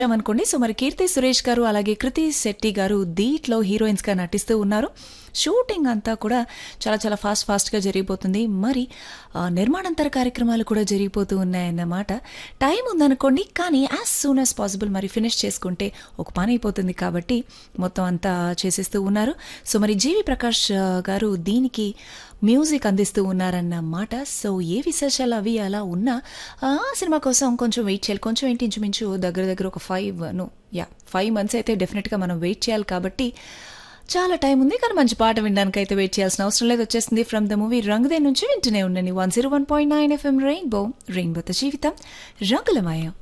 అనుకోండి సో మరి కీర్తి సురేష్ గారు అలాగే కృతి శెట్టి గారు దీట్లో హీరోయిన్స్ గా నటిస్తూ ఉన్నారు షూటింగ్ అంతా కూడా చాలా చాలా ఫాస్ట్ ఫాస్ట్గా జరిగిపోతుంది మరి ఆ, నిర్మాణాంతర కార్యక్రమాలు కూడా జరిగిపోతూ ఉన్నాయన్నమాట టైం ఉందనుకోండి కానీ యాజ్ సూన్ యాజ్ పాసిబుల్ మరి ఫినిష్ చేసుకుంటే ఒక పని అయిపోతుంది కాబట్టి మొత్తం అంతా చేసేస్తూ ఉన్నారు సో మరి జీవి ప్రకాష్ ఆ, గారు దీనికి మ్యూజిక్ అందిస్తూ ఉన్నారన్నమాట సో ఏ విశేషాలు అవి అలా ఉన్నా ఆ సినిమా కోసం కొంచెం వెయిట్ చేయాలి కొంచెం ఏంటి ఇంచుమించు దగ్గర దగ్గర ఒక ఫైవ్ ను యా ఫైవ్ మంత్స్ అయితే డెఫినెట్గా మనం వెయిట్ చేయాలి కాబట్టి చాలా టైం ఉంది కానీ మంచి పాట వినడానికి అయితే వెయిట్ చేయాల్సిన అవసరం లేదు వచ్చేసింది ఫ్రమ్ ద మూవీ రంగుదే నుంచి వింటూనే ఉండండి one zero one point nine FM rainbow రెయిన్బోతో జీవితం రంగులమయం